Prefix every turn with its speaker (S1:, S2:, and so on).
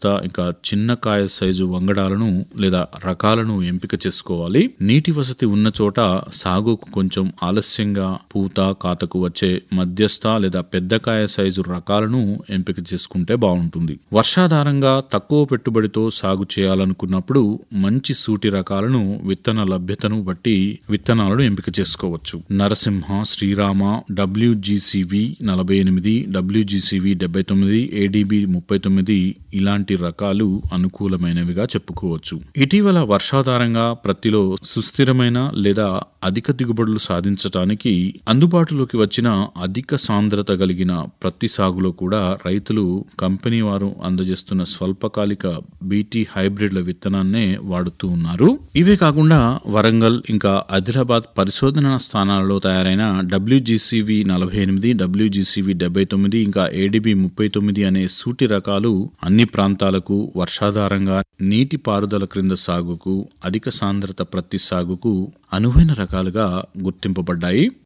S1: మధ్యస్థ ఇంకా చిన్న కాయ సైజు వంగడాలను లేదా రకాలను ఎంపిక చేసుకోవాలి నీటి వసతి ఉన్న చోట సాగుకు కొంచెం ఆలస్యంగా పూత కాతకు వచ్చే మధ్యస్థ లేదా పెద్ద కాయ సైజు రకాలను ఎంపిక చేసుకుంటే బాగుంటుంది వర్షాధారంగా తక్కువ పెట్టుబడితో సాగు చేయాలనుకున్నప్పుడు మంచి సూటి రకాలను విత్తన లభ్యతను బట్టి విత్తనాలను ఎంపిక చేసుకోవచ్చు నరసింహ శ్రీరామ డబ్ల్యూజీసీవి నలభై ఎనిమిది డబ్ల్యూజీసీవి డెబ్బై తొమ్మిది ఏడీబీ ముప్పై తొమ్మిది ఇలాంటి రకాలు అనుకూలమైనవిగా చెప్పుకోవచ్చు ఇటీవల వర్షాధారంగా ప్రత్తిలో సుస్థిరమైన లేదా అధిక దిగుబడులు సాధించటానికి అందుబాటులోకి వచ్చిన అధిక సాంద్రత కలిగిన ప్రత్తి సాగులో కూడా రైతులు కంపెనీ వారు అందజేస్తున్న స్వల్పకాలిక బీటీ హైబ్రిడ్ల విత్తనాన్నే వాడుతూ ఉన్నారు ఇవే కాకుండా వరంగల్ ఇంకా ఆదిలాబాద్ పరిశోధన స్థానాలలో తయారైన డబ్ల్యూజీసీవి నలభై ఎనిమిది డబ్ల్యూజీసీవి డెబ్బై తొమ్మిది ఇంకా ఏడీబీ ముప్పై తొమ్మిది అనే సూటి రకాలు అన్ని ప్రాంతాలకు వర్షాధారంగా నీటి పారుదల క్రింద సాగుకు అధిక సాంద్రత ప్రత్తి సాగుకు అనువైన రకాలుగా గుర్తింపబడ్డాయి